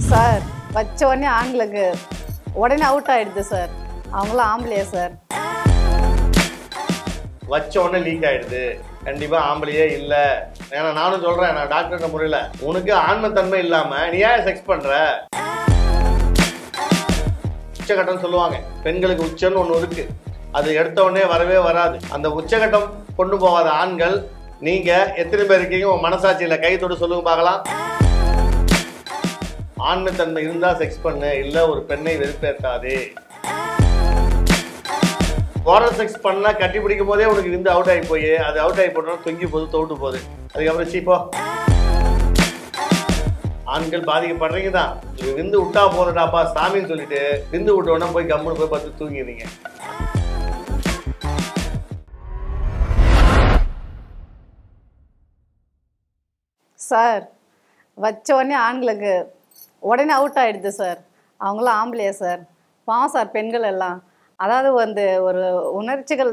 sir வச்ச உடனே ஆண்களுக்கு உடனே அவுட் ஆயிடுது சார் அவங்களாம் ஆம்பளையா சார் வச்ச உடனே லீக் ஆயிடுது கண்டிப்பா ஆம்பளையே இல்ல ஏன்னா நானும் சொல்றேன் நான் டாக்டர் முறையில உனக்கு ஆன்மத்தன்மை இல்லாம நீ ஏன் செக்ஸ் பண்ற உச்சகட்டம் சொல்லுவாங்க பெண்களுக்கு உச்சம்னு ஒண்ணு இருக்கு அது எடுத்த உடனே வரவே வராது அந்த உச்சகட்டம் கொண்டு போகாத ஆண்கள் நீங்க எத்தனை பேர் இருக்கீங்க உங்க மனசாட்சியில கை தொட்டு சொல்லுங்க பார்க்கலாம் ஆண்மைத்தன்மை இருந்தா செக்ஸ் பண்ணு இல்ல ஒரு பெண்ணை வெறுப்பேற்றாதே ஓரல் செக்ஸ் பண்ணா கட்டி பிடிக்கும் போதே உனக்கு விந்து அவுட் ஆகி போய் அது அவுட் ஆகி போட்டோம் தொங்கி போகுது தோட்டு போகுது அதுக்கப்புறம் சீப்போ ஆண்கள் பாதிக்கப்படுறீங்க தான் இது விந்து விட்டா போதுடாப்பா சாமின்னு சொல்லிட்டு விந்து விட்ட உடனே போய் கம்முன்னு போய் பார்த்து தூங்கிடுறீங்க சார் வச்ச உடனே ஆண்களுக்கு உடனே அவுட் ஆயிடுது சார் அவங்களாம் ஆம்பளையா சார் பாவம் சார் பெண்கள் எல்லாம் அதாவது வந்து ஒரு உணர்ச்சிகள்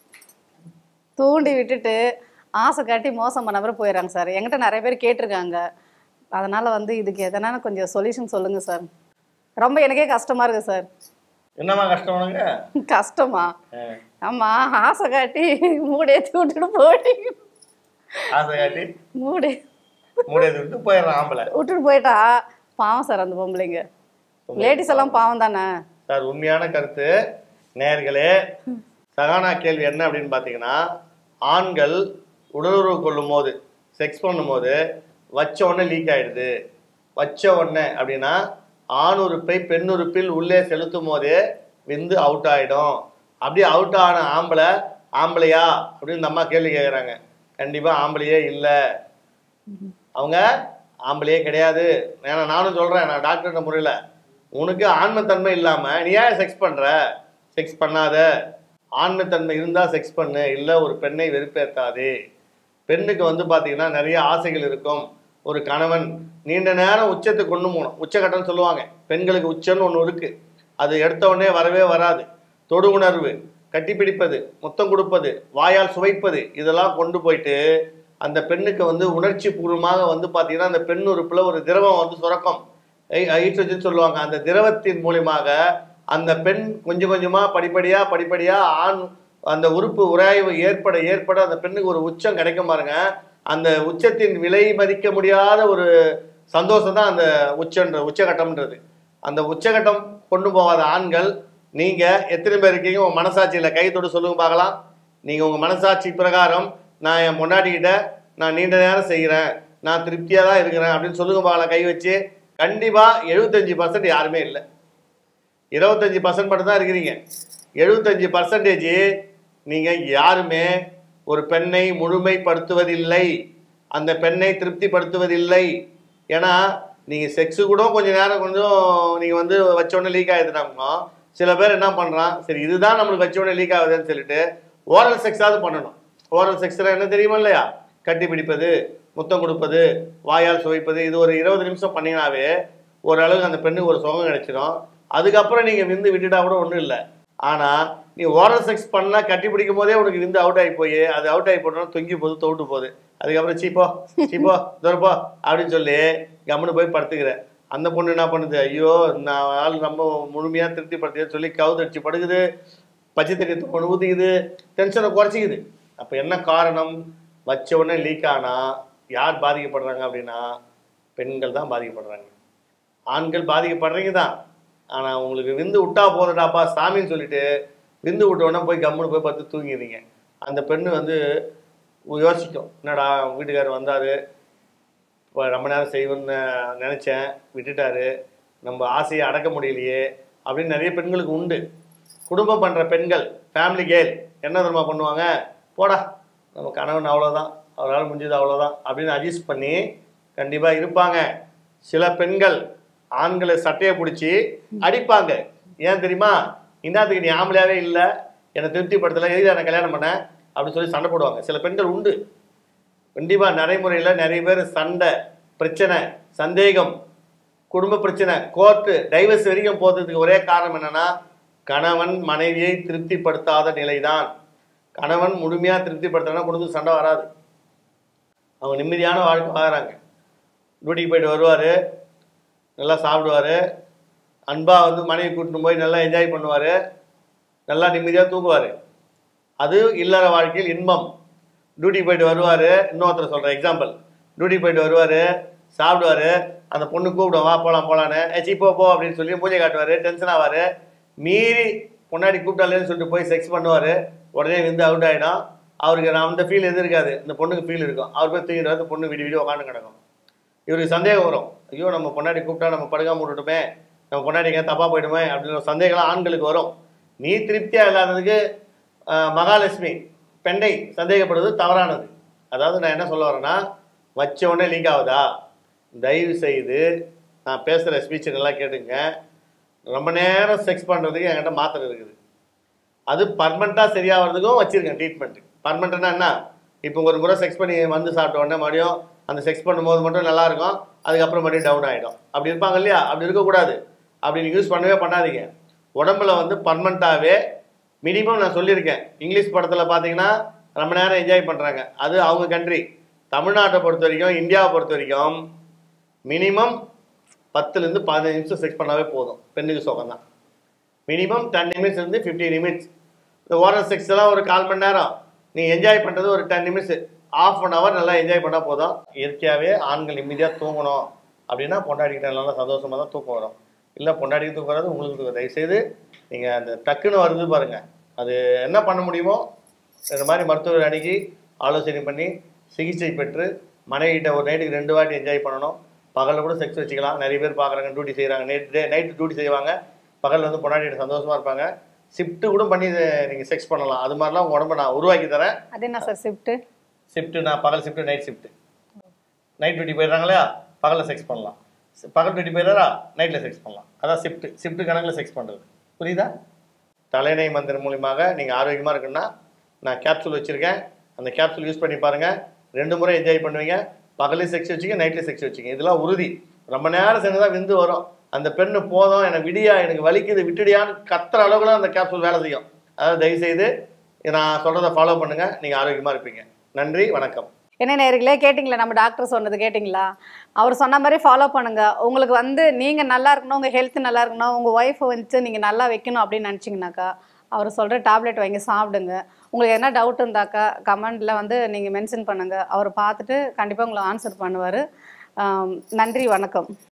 தூண்டி விட்டுட்டு ஆசை காட்டி மோசம் பண்ண மாதிரி போயிடுறாங்க சார் என்கிட்ட நிறைய பேர் கேட்டிருக்காங்க அதனால் வந்து இதுக்கு எதனா கொஞ்சம் சொல்யூஷன் சொல்லுங்கள் சார் ரொம்ப எனக்கே கஷ்டமாக இருக்குது சார் என்னம்மா கஷ்டம் உனக்கு கஷ்டமா ஆ, ஆமாம் ஆசை காட்டி மூடேற்றி விட்டுட்டு போயிட்டீங்க ஆசை காட்டி மூடி மூடியது விட்டு போயிடுறான் ஆம்பளை விட்டுட்டு போயிட்டா பாவம் சார் அந்த பொம்பளைங்க லேடிஸ் எல்லாம் பாவம் தானே சார் உண்மையான கருத்து நேர்களே சகானா கேள்வி என்ன அப்படின்னு பார்த்தீங்கன்னா ஆண்கள் உடலுறவு கொள்ளும் போது செக்ஸ் பண்ணும்போது வச்ச உடனே லீக் ஆயிடுது வச்ச உடனே அப்படின்னா ஆண் உறுப்பை பெண் உறுப்பில் உள்ளே செலுத்தும் போதே விந்து அவுட் ஆயிடும் அப்படியே அவுட் ஆன ஆம்பளை ஆம்பளையா அப்படின்னு இந்த அம்மா கேள்வி கேட்குறாங்க கண்டிப்பாக ஆம்பளையே இல்லை அவங்க ஆம்பளையே கிடையாது ஏன்னா நானும் சொல்கிறேன் நான் டாக்டர் முறையில் உனக்கு ஆண்மைத்தன்மை இல்லாமல் நீ ஏன் செக்ஸ் பண்ணுற செக்ஸ் பண்ணாத ஆண்மைத்தன்மை இருந்தால் செக்ஸ் பண்ணு இல்லை ஒரு பெண்ணை வெறுப்பேற்றாதே பெண்ணுக்கு வந்து பார்த்தீங்கன்னா நிறைய ஆசைகள் இருக்கும் ஒரு கணவன் நீண்ட நேரம் உச்சத்தை கொண்டு போகணும் உச்சகட்டம்னு சொல்லுவாங்க பெண்களுக்கு உச்சம்னு ஒன்று இருக்குது அது எடுத்த உடனே வரவே வராது தொடு உணர்வு கட்டிப்பிடிப்பது முத்தம் கொடுப்பது வாயால் சுவைப்பது இதெல்லாம் கொண்டு போயிட்டு அந்த பெண்ணுக்கு வந்து உணர்ச்சி பூர்வமாக வந்து பார்த்தீங்கன்னா அந்த பெண் உறுப்புல ஒரு திரவம் வந்து சுரக்கும் ஈட்ரஜன் சொல்லுவாங்க அந்த திரவத்தின் மூலியமாக அந்த பெண் கொஞ்சம் கொஞ்சமா படிப்படியா படிப்படியா ஆண் அந்த உறுப்பு உராய்வு ஏற்பட ஏற்பட அந்த பெண்ணுக்கு ஒரு உச்சம் கிடைக்கும் பாருங்க அந்த உச்சத்தின் விலை மதிக்க முடியாத ஒரு சந்தோஷம் தான் அந்த உச்சன்ற உச்சகட்டம்ன்றது அந்த உச்சகட்டம் கொண்டு போகாத ஆண்கள் நீங்க எத்தனை பேர் இருக்கீங்க உங்க மனசாட்சியில கை தொட்டு சொல்லுங்க பார்க்கலாம் நீங்க உங்க மனசாட்சி பிரகாரம் நான் என் முன்னாடிக்கிட்ட நான் நீண்ட நேரம் செய்கிறேன் நான் திருப்தியா தான் இருக்கிறேன் அப்படின்னு சொல்லுங்க பார்க்கலாம் கை வச்சு கண்டிப்பா எழுபத்தஞ்சு பர்சன்ட் யாருமே இல்லை இருபத்தஞ்சி பர்சன்ட் மட்டும் தான் இருக்கிறீங்க எழுபத்தஞ்சு பர்சன்டேஜ் நீங்க யாருமே ஒரு பெண்ணை முழுமைப்படுத்துவதில்லை அந்த பெண்ணை திருப்திப்படுத்துவதில்லை ஏன்னா நீங்க செக்ஸு கூட கொஞ்ச நேரம் கொஞ்சம் நீங்க வந்து வச்ச உடனே லீக் ஆகுதுனாங்க சில பேர் என்ன பண்றான் சரி இதுதான் நம்மளுக்கு வச்ச உடனே லீக் ஆகுதுன்னு சொல்லிட்டு ஓரல் செக்ஸாவது பண்ணணும் ஓரல் செக்ஸ்ல என்ன தெரியுமா இல்லையா கட்டி பிடிப்பது முத்தம் கொடுப்பது வாயால் சுவைப்பது இது ஒரு இருபது நிமிஷம் பண்ணீங்கனாவே ஓரளவுக்கு அந்த பெண்ணுக்கு ஒரு சுகம் கிடைச்சிடும் அதுக்கப்புறம் நீங்க விந்து விட்டுட்டா கூட ஒன்றும் இல்லை ஆனா நீ ஓரல் செக்ஸ் பண்ணா கட்டி பிடிக்கும் போதே உனக்கு விந்து அவுட் ஆகி போய் அது அவுட் ஆகி போட்டோம்னா தொங்கி போகுது தோட்டு போகுது அதுக்கப்புறம் சீப்போ சீப்போ தூரப்போ அப்படின்னு சொல்லி கம்முன்னு போய் படுத்துக்கிறேன் அந்த பொண்ணு என்ன பண்ணுது ஐயோ நான் ஆள் நம்ம முழுமையா திருப்திப்படுத்தியன்னு சொல்லி கவுதடிச்சு படுக்குது பச்சை தண்ணி ஒன்று ஊற்றிக்குது டென்ஷனை குறைச்சிக்குது அப்போ என்ன காரணம் வச்ச உடனே லீக் ஆனா யார் பாதிக்கப்படுறாங்க அப்படின்னா பெண்கள் தான் பாதிக்கப்படுறாங்க ஆண்கள் பாதிக்கப்படுறீங்க தான் ஆனால் உங்களுக்கு விந்து விட்டா போதுடாப்பா சாமின்னு சொல்லிட்டு விந்து விட்ட உடனே போய் கம்முன்னு போய் பார்த்து தூங்கிடுறீங்க அந்த பெண்ணு வந்து யோசிக்கும் என்னடா வீட்டுக்காரர் வந்தார் இப்போ ரொம்ப நேரம் செய்வேன்னு நினச்சேன் விட்டுட்டாரு நம்ம ஆசையை அடக்க முடியலையே அப்படின்னு நிறைய பெண்களுக்கு உண்டு குடும்பம் பண்ணுற பெண்கள் ஃபேமிலி கேர்ள் என்ன தெரியுமா பண்ணுவாங்க போடா நம்ம கணவன் அவ்வளோதான் அவரால் முடிஞ்சது அவ்வளோதான் அப்படின்னு அட்ஜஸ்ட் பண்ணி கண்டிப்பாக இருப்பாங்க சில பெண்கள் ஆண்களை சட்டையை பிடிச்சி அடிப்பாங்க ஏன் தெரியுமா இன்னாத்துக்கு நீ ஆம்பளையாவே இல்லை என்னை திருப்திப்படுத்தலை எதுக்கு நான் கல்யாணம் பண்ணேன் அப்படின்னு சொல்லி சண்டை போடுவாங்க சில பெண்கள் உண்டு கண்டிப்பா நடைமுறையில் நிறைய பேர் சண்டை பிரச்சனை சந்தேகம் குடும்ப பிரச்சனை கோர்ட்டு டைவர்ஸ் வரைக்கும் போகிறதுக்கு ஒரே காரணம் என்னன்னா கணவன் மனைவியை திருப்திப்படுத்தாத நிலைதான் கணவன் முழுமையா திருப்திப்படுத்தினா குடும்பத்துக்கு சண்டை வராது அவங்க நிம்மதியான வாழ்க்கை வாங்குறாங்க டியூட்டிக்கு போயிட்டு வருவார் நல்லா சாப்பிடுவார் அன்பாக வந்து மனைவி கூட்டின்னு போய் நல்லா என்ஜாய் பண்ணுவார் நல்லா நிம்மதியாக தூங்குவார் அது இல்லற வாழ்க்கையில் இன்பம் டியூட்டி போயிட்டு வருவார் இன்னொருத்தர் சொல்கிறேன் எக்ஸாம்பிள் டியூட்டி போயிட்டு வருவார் சாப்பிடுவார் அந்த பொண்ணு கூப்பிடும் வா போகலாம் போகலான்னு ஏச்சி போ போ அப்படின்னு சொல்லி மூஞ்சை காட்டுவார் டென்ஷன் ஆவார் மீறி பொன்னாடி கூப்பிட்டாலேன்னு சொல்லிட்டு போய் செக்ஸ் பண்ணுவார் உடனே வந்து அவுட் ஆகிடும் அவருக்கு நான் அந்த ஃபீல் எது இருக்காது இந்த பொண்ணுக்கு ஃபீல் இருக்கும் அவர் போய் தூங்கிட்டு வந்து பொண்ணு விடி விடி உட்காந்து கிடக்கும் இவருக்கு சந்தேகம் வரும் ஐயோ நம்ம பொண்டாட்டி கூப்பிட்டா நம்ம படுக்காம விட்டுட்டுமே நம்ம பொண்டாட்டி எங்கேயா தப்பாக போயிடுமே அப்படின்னு ஒரு சந்தேகம்லாம் ஆண்களுக்கு வரும் நீ திருப்தியாக இல்லாததுக்கு ஆஹ், மகாலட்சுமி பெண்ணை சந்தேகப்படுவது தவறானது அதாவது நான் என்ன சொல்ல வரேன்னா வச்ச உடனே லீக் ஆகுதா தயவு செய்து நான் பேசுகிற ஸ்பீச்சை நல்லா கேட்டுங்க ரொம்ப நேரம் செக்ஸ் பண்ணுறதுக்கு என்கிட்ட மாத்திரை இருக்குது அது பர்மனெண்ட்டாக சரியாகிறதுக்கும் வச்சிருக்கேன் ட்ரீட்மெண்ட் பர்மனெண்ட்னா என்ன இப்போ ஒரு முறை செக்ஸ் பண்ணி வந்து சாப்பிட்ட உடனே மறுபடியும் அந்த செக்ஸ் பண்ணும்போது மட்டும் நல்லா இருக்கும் அதுக்கப்புறம் மறுபடியும் டவுன் ஆகிடும் அப்படி இருப்பாங்க இல்லையா அப்படி இருக்கக்கூடாது அப்படி நீங்கள் யூஸ் பண்ணவே பண்ணாதீங்க உடம்புல வந்து பர்மனெண்ட்டாகவே மினிமம் நான் சொல்லியிருக்கேன் இங்கிலீஷ் படத்தில் பார்த்தீங்கன்னா ரொம்ப நேரம் என்ஜாய் பண்ணுறாங்க அது அவங்க கண்ட்ரி தமிழ்நாட்டை பொறுத்த வரைக்கும் இந்தியாவை பொறுத்த வரைக்கும் மினிமம் பத்துலேருந்து பதினஞ்சு நிமிஷம் செக்ஸ் பண்ணாவே போதும் பெண்ணுக்கு சுகம் தான் மினிமம் டென் நிமிட்ஸ் இருந்து ஃபிஃப்டி நிமிட்ஸ் இந்த ஓரல் செக்ஸ் எல்லாம் ஒரு கால் மணி நேரம் நீ என்ஜாய் பண்ணுறது ஒரு ten minutes half an hour நல்லா என்ஜாய் பண்ணால் போதும் இயற்கையாகவே ஆண்கள் நிம்மதியாக தூங்கணும் அப்படின்னா பொண்டாடிக்கிட்ட நல்லா சந்தோஷமாக தான் தூக்கம் வரும் இல்லை பொண்டாடிக்கு தூக்கம் வராது உங்களுக்கு தூக்கம் தயவுசெய்து நீங்கள் அந்த டக்குன்னு வருது பாருங்கள் அது என்ன பண்ண முடியுமோ இந்த மாதிரி மருத்துவர் அணுகி ஆலோசனை பண்ணி சிகிச்சை பெற்று மனைவிட்ட ஒரு நைட்டுக்கு ரெண்டு வாட்டி என்ஜாய் பண்ணணும் பகலில் கூட செக்ஸ் வச்சுக்கலாம் நிறைய பேர் பார்க்குறாங்க டியூட்டி செய்கிறாங்க நைட் டே நைட்டு டியூட்டி செய்வாங்க பகலில் வந்து பொண்டாட்டிகிட்ட சந்தோஷமாக இருப்பாங்க ஷிஃப்ட்டு கூட பண்ணி நீங்கள் செக்ஸ் பண்ணலாம் அது மாதிரிலாம் உங்கள் உடம்ப நான் உருவாக்கி தரேன் அது என்ன சார் ஷிஃப்ட்டு ஷிஃப்ட்டு நான் பகல் shift night shift night duty போயிடுறாங்க இல்லையா பகலில் செக்ஸ் பண்ணலாம் பகல் டியூட்டி போயிடுறா நைட்டில் செக்ஸ் பண்ணலாம் அதான் ஷிஃப்ட்டு ஷிஃப்ட்டு கணக்கில் செக்ஸ் பண்ணுறது புரியுதா தலைநை மந்திரம் மூலியமாக நீங்கள் ஆரோக்கியமாக இருக்குன்னா நான் கேப்சூல் வச்சுருக்கேன் அந்த கேப்சூல் யூஸ் பண்ணி பாருங்கள் ரெண்டு முறை என்ஜாய் பண்ணுவீங்க பகலையும் செக்ஸ் வச்சுங்க நைட்லேயும் செக்ஸ் வச்சுங்க இதெல்லாம் உறுதி ரொம்ப நேரம் செஞ்சு தான் விந்து வரும் அந்த பெண்ணு போதும் எனக்கு விடியா எனக்கு வலிக்குது விட்டுடியான்னு கத்துற அளவுக்குலாம் அந்த கேப்சூல் வேலை செய்யும் அதாவது தயவுசெய்து நான் சொல்கிறத ஃபாலோ பண்ணுங்கள் நீங்கள் ஆரோக்கியமாக இருப்பீங்க நன்றி வணக்கம் என்ன நேர்களே கேட்டிங்களா நம்ம டாக்டர் சொன்னது கேட்டிங்களா அவர் சொன்ன மாதிரி ஃபாலோ பண்ணுங்க உங்களுக்கு வந்து நீங்கள் நல்லா இருக்கணும் உங்கள் ஹெல்த் நல்லா இருக்கணும் உங்கள் ஒய்ஃபை வந்து நீங்கள் நல்லா வைக்கணும் அப்படின்னு நினச்சிங்கனாக்கா அவர் சொல்கிற டேப்லெட் வாங்கி சாப்பிடுங்க உங்களுக்கு என்ன டவுட் இருந்தாக்கா கமெண்டில் வந்து நீங்கள் மென்ஷன் பண்ணுங்கள் அவர் பார்த்துட்டு கண்டிப்பாக உங்களை ஆன்சர் பண்ணுவார் நன்றி வணக்கம்